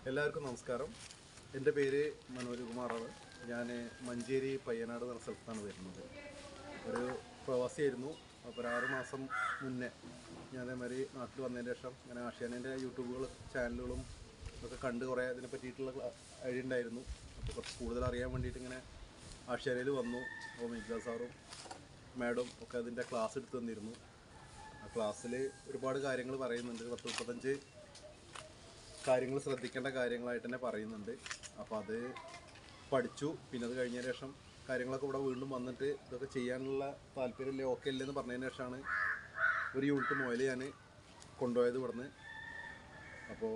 എല്ലാവർക്കും നമസ്കാരം എൻ്റെ പേര് മനോജ് കുമാറാണ് ഞാൻ മഞ്ചേരി പയ്യനാട് എന്ന സ്ഥലത്താണ് വരുന്നത് ഒരു പ്രവാസിയായിരുന്നു അപ്പോൾ ഒരു ആറ് മാസം മുന്നേ ഞാൻ അതേമാതിരി നാട്ടിൽ വന്നതിന് ശേഷം ഞാൻ ആഷ്യാനേൻ്റെ യൂട്യൂബുകൾ ചാനലുകളും ഒക്കെ കണ്ട് കുറേ അതിനെ പറ്റിയിട്ടുള്ള ഐഡിയ ഉണ്ടായിരുന്നു അപ്പോൾ കുറച്ച് കൂടുതൽ അറിയാൻ വേണ്ടിയിട്ട് ഇങ്ങനെ ആഷ്യാനയിൽ വന്നു അപ്പോൾ മിഗ്ദ സാറും മാഡം ഒക്കെ അതിൻ്റെ ക്ലാസ് എടുത്തു തന്നിരുന്നു ആ ക്ലാസ്സിൽ ഒരുപാട് കാര്യങ്ങൾ പറയുന്നുണ്ട് പത്ത് മുപ്പത്തഞ്ച് കാര്യങ്ങൾ ശ്രദ്ധിക്കേണ്ട കാര്യങ്ങളായിട്ട് തന്നെ പറയുന്നുണ്ട് അപ്പോൾ അത് പഠിച്ചു പിന്നെ അത് കഴിഞ്ഞ ശേഷം കാര്യങ്ങളൊക്കെ ഇവിടെ വീണ്ടും വന്നിട്ട് ഇതൊക്കെ ചെയ്യാനുള്ള താല്പര്യമില്ല ഓക്കെ ഇല്ലെന്ന് പറഞ്ഞതിന് ശേഷമാണ് ഒരു യൂണിറ്റ് മുതൽ ഞാൻ കൊണ്ടുപോയത് ഇവിടുന്ന് അപ്പോൾ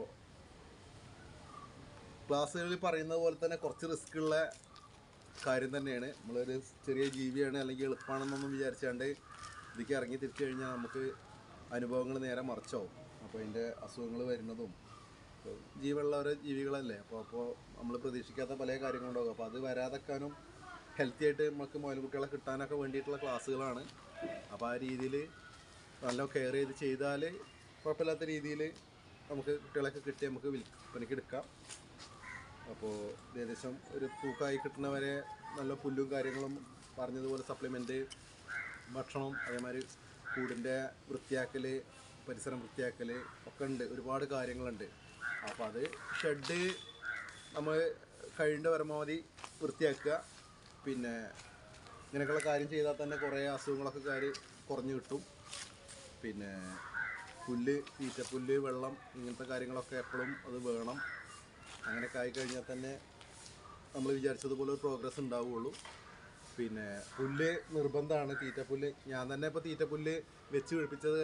ക്ലാസ്സുകളിൽ പറയുന്നത് പോലെ തന്നെ കുറച്ച് റിസ്ക് ഉള്ള കാര്യം തന്നെയാണ് നമ്മളൊരു ചെറിയ ജീവിയാണ് അല്ലെങ്കിൽ എളുപ്പമാണെന്നൊന്നും വിചാരിച്ചാണ്ട് ഇതിലേക്ക് ഇറങ്ങി തിരിച്ചു കഴിഞ്ഞാൽ നമുക്ക് അനുഭവങ്ങൾ നേരെ മറിച്ചാവും അപ്പോൾ അതിൻ്റെ അസുഖങ്ങൾ വരുന്നതും ഇപ്പോൾ ജീവനുള്ള ഓരോ ജീവികളല്ലേ അപ്പോൾ അപ്പോൾ നമ്മൾ പ്രതീക്ഷിക്കാത്ത പല കാര്യങ്ങളുണ്ടാകും അപ്പോൾ അത് വരാതെക്കാനും ഹെൽത്തി ആയിട്ട് നമുക്ക് മുയൽക്കുട്ടികളെ കിട്ടാനൊക്കെ വേണ്ടിയിട്ടുള്ള ക്ലാസ്സുകളാണ് അപ്പോൾ ആ രീതിയിൽ നല്ല കെയർ ചെയ്ത് ചെയ്താൽ കുഴപ്പമില്ലാത്ത രീതിയിൽ നമുക്ക് കുട്ടികളൊക്കെ കിട്ടി നമുക്ക് വിൽപ്പനയ്ക്ക് എടുക്കാം അപ്പോൾ ഏകദേശം ഒരു തൂക്കമായി കിട്ടുന്നവരെ നല്ല പുല്ലും കാര്യങ്ങളും പറഞ്ഞതുപോലെ സപ്ലിമെൻറ്റ് ഭക്ഷണം അതേമാതിരി കൂടിൻ്റെ വൃത്തിയാക്കൽ പരിസരം വൃത്തിയാക്കൽ ഒക്കെ ഉണ്ട് ഒരുപാട് കാര്യങ്ങളുണ്ട് അപ്പോൾ അത് ഷെഡ് നമ്മൾ കഴിയേണ്ട പരമാവധി വൃത്തിയാക്കുക പിന്നെ ഇങ്ങനെയൊക്കെയുള്ള കാര്യം ചെയ്താൽ തന്നെ കുറേ അസുഖങ്ങളൊക്കെ കാര്യം കുറഞ്ഞു കിട്ടും പിന്നെ പുല്ല് തീറ്റപ്പുല്ല് വെള്ളം ഇങ്ങനത്തെ കാര്യങ്ങളൊക്കെ എപ്പോഴും അത് വേണം അങ്ങനെയൊക്കെ ആയി കഴിഞ്ഞാൽ തന്നെ നമ്മൾ വിചാരിച്ചതുപോലെ ഒരു പ്രോഗ്രസ് ഉണ്ടാവുകയുള്ളൂ പിന്നെ പുല്ല് നിർബന്ധമാണ് തീറ്റപ്പുല്ല് ഞാൻ തന്നെ ഇപ്പോൾ തീറ്റപ്പുല്ല് വെച്ച് പിടിപ്പിച്ചത്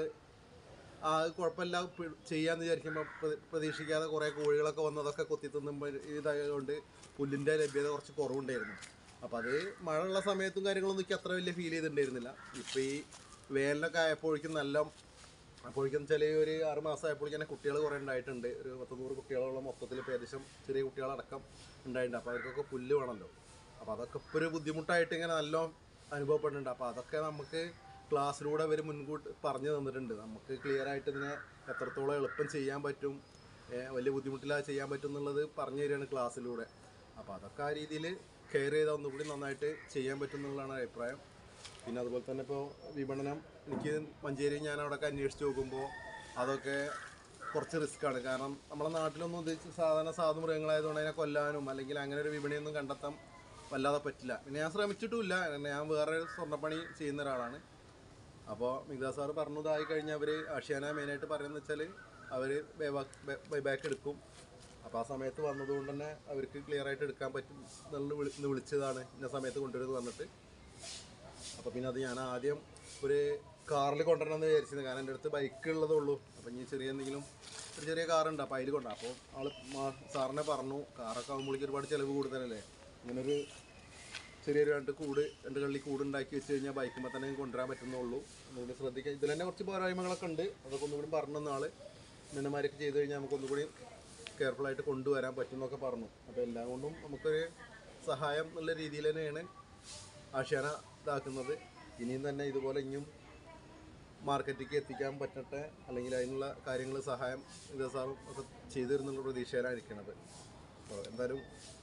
ആ അത് കുഴപ്പമില്ല പി- ചെയ്യാന്ന് വിചാരിക്കുമ്പോൾ പ്ര- പ്രതീക്ഷിക്കാതെ കുറേ കോഴികളൊക്കെ വന്ന് അതൊക്കെ കൊത്തി തിന്നുമ്പോൾ ഇതായതുകൊണ്ട് പുല്ലിൻ്റെ ലഭ്യത കുറച്ച് കുറവുണ്ടായിരുന്നു അപ്പോൾ അത് മഴ ഉള്ള സമയത്തും കാര്യങ്ങളൊന്നും എനിക്ക് അത്ര വലിയ ഫീൽ ചെയ്തിട്ടുണ്ടായിരുന്നില്ല ഇപ്പോൾ ഈ വേനലൊക്കെ ആയപ്പോഴേക്കും നല്ല അപ്പോഴേക്കും വെച്ചാൽ ഒരു ആറ് മാസം ആയപ്പോഴേക്കും തന്നെ കുട്ടികൾ കുറേ ഉണ്ടായിട്ടുണ്ട് ഒരു പത്തുനൂറ് കുട്ടികളോളം മൊത്തത്തിൽ ഇപ്പോൾ ഏകദേശം ചെറിയ കുട്ടികളടക്കം ഉണ്ടായിട്ടുണ്ട് അപ്പോൾ അവർക്കൊക്കെ പുല്ല് വേണമല്ലോ അപ്പോൾ അതൊക്കെ ഇപ്പോൾ ഒരു ബുദ്ധിമുട്ടായിട്ട് ഇങ്ങനെ നല്ല അനുഭവപ്പെടുന്നുണ്ട് അപ്പോൾ അതൊക്കെ നമുക്ക് ക്ലാസ്സിലൂടെ അവർ മുൻകൂട്ടി പറഞ്ഞു തന്നിട്ടുണ്ട് നമുക്ക് ക്ലിയർ ആയിട്ട് ഇതിനെ എത്രത്തോളം എളുപ്പം ചെയ്യാൻ പറ്റും ഏ, വലിയ ബുദ്ധിമുട്ടില്ലാതെ ചെയ്യാൻ പറ്റും എന്നുള്ളത് പറഞ്ഞു തരികയാണ് ക്ലാസ്സിലൂടെ അപ്പോൾ അതൊക്കെ ആ രീതിയിൽ കെയർ ചെയ്താൽ ഒന്നുകൂടി നന്നായിട്ട് ചെയ്യാൻ പറ്റും എന്നുള്ളതാണ് അഭിപ്രായം പിന്നെ അതുപോലെ തന്നെ ഇപ്പോൾ വിപണനം എനിക്ക് മഞ്ചേരി ഞാൻ അവിടെയൊക്കെ അന്വേഷിച്ച് നോക്കുമ്പോൾ അതൊക്കെ കുറച്ച് റിസ്ക്കാണ് കാരണം നമ്മുടെ നാട്ടിലൊന്നും ഉദ്ദേശിച്ച് സാധാരണ സാധു മൃഗങ്ങളായതുകൊണ്ട് അതിനെ കൊല്ലാനും അല്ലെങ്കിൽ അങ്ങനെ ഒരു വിപണിയൊന്നും കണ്ടെത്താൻ വല്ലാതെ പറ്റില്ല പിന്നെ ഞാൻ ശ്രമിച്ചിട്ടുമില്ല കാരണം ഞാൻ വേറെ സ്വർണ്ണപ്പണി ചെയ്യുന്ന ഒരാളാണ് അപ്പോൾ മിഗ്ദാ സാറ് പറഞ്ഞതായി കഴിഞ്ഞാൽ അവർ ആഷ്യാന മെയിനായിട്ട് പറയുന്നത് വെച്ചാൽ അവർ ബൈബാക്ക് എടുക്കും അപ്പോൾ ആ സമയത്ത് വന്നതുകൊണ്ട് തന്നെ അവർക്ക് ക്ലിയർ ആയിട്ട് എടുക്കാൻ പറ്റും എന്നുള്ള വിളി ഇന്ന് വിളിച്ചതാണ് ഇന്ന സമയത്ത് കൊണ്ടുവരുന്നത് വന്നിട്ട് അപ്പോൾ പിന്നെ അത് ഞാൻ ആദ്യം ഒരു കാറിൽ കൊണ്ടുവരണം എന്ന് വിചാരിച്ചത് കാരണം എൻ്റെ അടുത്ത് ബൈക്ക് ഉള്ളതേ ഉള്ളൂ അപ്പോൾ ഇനി ചെറിയ എന്തെങ്കിലും ഒരു ചെറിയ കാറുണ്ട് അപ്പോൾ അതിൽ കൊണ്ടാ അപ്പോൾ ആൾ സാറിനെ പറഞ്ഞു കാറൊക്കെ ആകുമ്പോഴേക്കും ഒരുപാട് ചിലവ് കൂടുതലല്ലേ ഇങ്ങനൊരു ചെറിയൊരു രണ്ട് കൂട് രണ്ട് കള്ളി കൂട് ഉണ്ടാക്കി വെച്ച് കഴിഞ്ഞാൽ ബൈക്കുമ്പോൾ തന്നെ കൊണ്ടുവരാൻ പറ്റുന്നുള്ളൂ അതുകൊണ്ട് ശ്രദ്ധിക്കുക ഇതിൽ തന്നെ കുറച്ച് പോരായ്മകളൊക്കെ ഉണ്ട് അതൊക്കെ ഒന്നുകൂടി പറഞ്ഞു നാൾ മിന്നമാരൊക്കെ ചെയ്ത് കഴിഞ്ഞാൽ നമുക്ക് ഒന്നുകൂടി കെയർഫുള്ളായിട്ട് കൊണ്ടുവരാൻ പറ്റും എന്നൊക്കെ പറഞ്ഞു അപ്പോൾ എല്ലാം കൊണ്ടും നമുക്കൊരു സഹായം എന്നുള്ള രീതിയിൽ തന്നെയാണ് ആഷ്യാന ഇതാക്കുന്നത് ഇനിയും തന്നെ ഇതുപോലെ ഇനിയും മാർക്കറ്റിലേക്ക് എത്തിക്കാൻ പറ്റട്ടെ അല്ലെങ്കിൽ അതിനുള്ള കാര്യങ്ങൾ സഹായം ഇത് സാറും ഒക്കെ ചെയ്തു തരുന്നുള്ള പ്രതീക്ഷയിലാണ് ഇരിക്കുന്നത് അപ്പോൾ എന്തായാലും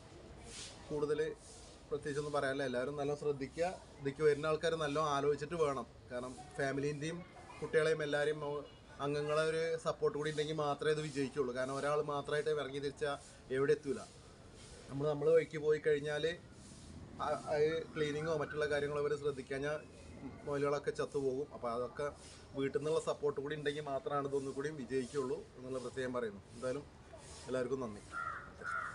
കൂടുതൽ പ്രത്യേകിച്ചൊന്നും പറയാനില്ല എല്ലാവരും നല്ല ശ്രദ്ധിക്കുക ഇതിലേക്ക് വരുന്ന ആൾക്കാർ നല്ല ആലോചിച്ചിട്ട് വേണം കാരണം ഫാമിലീൻ്റെയും കുട്ടികളെയും എല്ലാവരെയും അവ- അംഗങ്ങളെ ഒരു സപ്പോർട്ട് കൂടി ഉണ്ടെങ്കിൽ മാത്രമേ ഇത് വിജയിക്കുള്ളൂ കാരണം ഒരാൾ മാത്രമായിട്ട് ഇറങ്ങി തിരിച്ചാൽ എവിടെ എത്തൂല നമ്മൾ നമ്മൾ വഴിക്ക് പോയി കഴിഞ്ഞാൽ ക്ലീനിങ്ങോ മറ്റുള്ള കാര്യങ്ങളോ അവർ ശ്രദ്ധിക്കാഞ്ഞാൽ മുയലുകളൊക്കെ ചത്തുപോകും അപ്പോൾ അതൊക്കെ വീട്ടിൽ നിന്നുള്ള സപ്പോർട്ട് കൂടി ഉണ്ടെങ്കിൽ മാത്രമാണ് ഇതൊന്നും കൂടി വിജയിക്കുള്ളൂ എന്നുള്ള പ്രത്യേകം പറയുന്നു എന്തായാലും എല്ലാവർക്കും നന്ദി